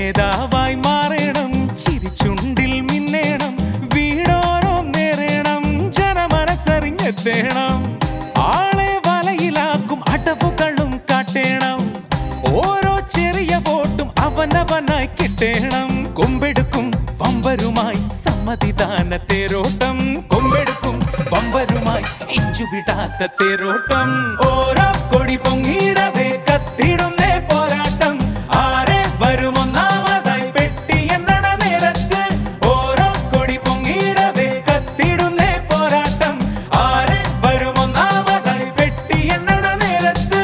നേതാവായി മാറണം ചിരിച്ചുണ്ടിൽ മിന്നേണം വീടോരോ നേരേണം ജനമനസ്സറിഞ്ഞെത്തേണം ആളെ വലയിലാക്കും അടവുകളും കാട്ടേണം ഓരോ ചെറിയ വോട്ടും അവനവനായി കിട്ടേണം കൊമ്പെടുക്കും വമ്പരുമായി സമ്മതിദാന തേരോട്ടം കൊമ്പെടുക്കും വമ്പരുമായി ഇഞ്ചുവിടാത്ത തേരോട്ടം ഓരോ കൊടി പൊങ്ങിയിടവേ കത്തിടുന്നേ പോരാട്ടം ആരെ വരുമൊന്നാമതായി പെട്ടി എന്നട നേരത്ത് ഓരോ കൊടി പൊങ്ങിയിടവേ കത്തിടുന്നേ പോരാട്ടം ആരെ വരുമൊന്നാമതായി പെട്ടി എന്നട നേരത്ത്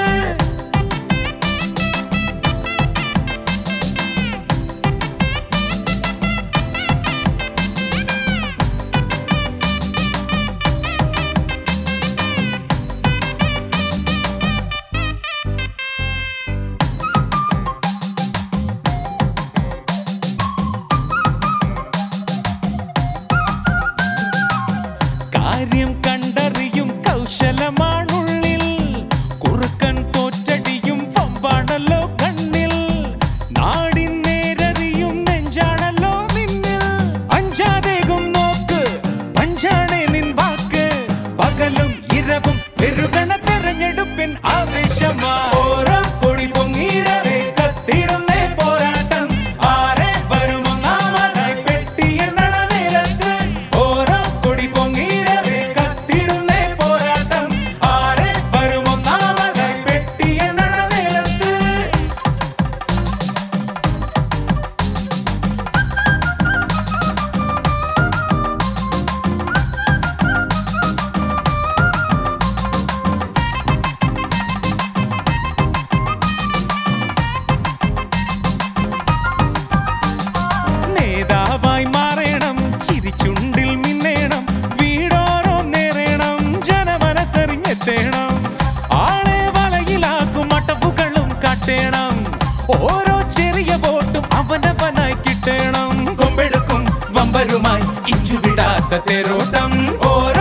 കാര്യം കണ്ടറിയും കൗശലമാണുള്ളിൽ കുറുക്കൻ തോറ്റടിയും പമ്പാണല്ലോ കണ്ണിൽ നാടിൻ നേരറിയും നെഞ്ചാണല്ലോ നിന്നിൽ അഞ്ചാതേകും നോക്ക് പഞ്ചാണേ നിൻ വാക്ക് പകലും ഇരവും പെരുകണ തെരഞ്ഞെടുപ്പിൻ ആവേശമാ ഓരോ കൊടി പൊങ്ങിയിടവേ കത്തിടുന്നേ പോരാട്ടം ആരെ വരുമൊന്നാമതായി പെട്ടി എന്നട നേരത്ത് ഓരോ കൊടി പൊങ്ങിയിടവേ കത്തിടുന്നേ പോരാട്ടം ആരെ വരുമൊന്നാമതായി പെട്ടി എന്നട നേരത്ത് നേതാവായി മാറണം ചിരിച്ചുണ്ടിൽ മിന്നേണം വീടോരോ നേരേണം ജനമനസ്സറിഞ്ഞെത്തേണം ആളെ വലയിലാക്കും അടവുകളും കാട്ടേണം ഓരോ ചെറിയ വോട്ടും അവനവനായി കിട്ടേണം കൊമ്പെടുക്കും വമ്പരുമായി ഇഞ്ചുവിടാത്ത തേരോട്ടം ഓരോ